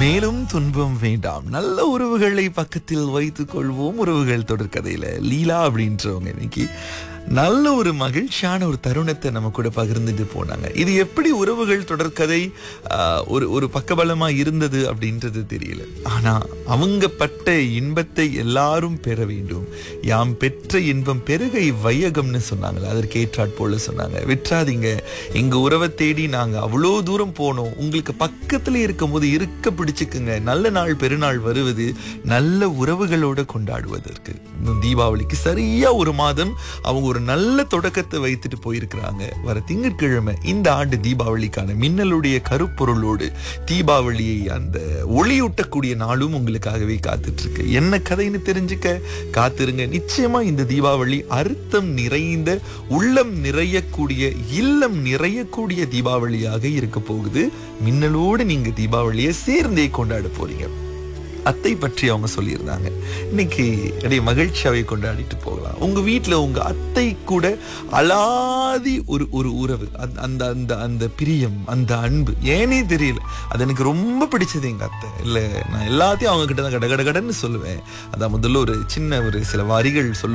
மேலும் துன்பம் வேண்டாம் நல்ல உறவுகளை பக்கத்தில் வைத்துக் கொள்வோம் உறவுகள் தொடர்கதையில லீலா அப்படின்றவங்க இன்னைக்கு நல்ல ஒரு மகிழ்ச்சியான ஒரு தருணத்தை நம்ம கூட பகிர்ந்துட்டு போனாங்க இது எப்படி உறவுகள் தொடர்கதை ஆஹ், ஒரு ஒரு பக்கபலமா இருந்தது அப்படின்றது தெரியல ஆனா அவங்க பட்ட இன்பத்தை எல்லாரும் பெற வேண்டும் யாம் பெற்ற இன்பம் பெருகை வையகம்னு சொன்னாங்களே அதற்கு ஏற்றாற் போல சொன்னாங்க விற்றாதீங்க எங்க உறவை தேடி நாங்க அவ்வளோ தூரம் போனோம் உங்களுக்கு பக்கத்துல இருக்கும்போது இருக்க பிடிச்சுக்குங்க நல்ல நாள் பெருநாள் வருவது நல்ல உறவுகளோட கொண்டாடுவதற்கு இன்னும் தீபாவளிக்கு சரியா ஒரு மாதம் அவங்க ஒரு நல்ல தொடக்கத்தை வைத்துட்டு போயிருக்கிறாங்க வர திங்கட்கிழமை இந்த ஆண்டு தீபாவளிக்கான மின்னலுடைய கருப்பொருளோடு தீபாவளியை அந்த ஒளியூட்டக்கூடிய நாளும் உங்களுக்காகவே காத்துட்டு இருக்கு என்ன கதைன்னு தெரிஞ்சுக்க காத்திருங்க நிச்சயமா இந்த தீபாவளி அர்த்தம் நிறைந்த உள்ளம் நிறையக்கூடிய இல்லம் நிறையக்கூடிய தீபாவளியாக இருக்க போகுது மின்னலோடு நீங்க தீபாவளியை சேர்ந்தே கொண்டாட போறீங்க அத்தை பற்றி அவங்க சொல்லியிருந்தாங்க இன்னைக்கு அப்படியே மகிழ்ச்சியாவே கொண்டாடிட்டு போகலாம் உங்க வீட்ல உங்க அத்தை கூட அலாதி ஒரு ஒரு உறவு அந்த அந்த அந்த அந்த பிரியம் அந்த அன்பு ஏனே தெரியல அது எனக்கு ரொம்ப பிடிச்சது எங்க அத்தை இல்ல நான் எல்லாத்தையும் அவங்க கிட்ட தான் கட கட கடன்னு சொல்லுவேன் அதான் முதல்ல ஒரு சின்ன ஒரு சில வரிகள் சொல்லுவேன்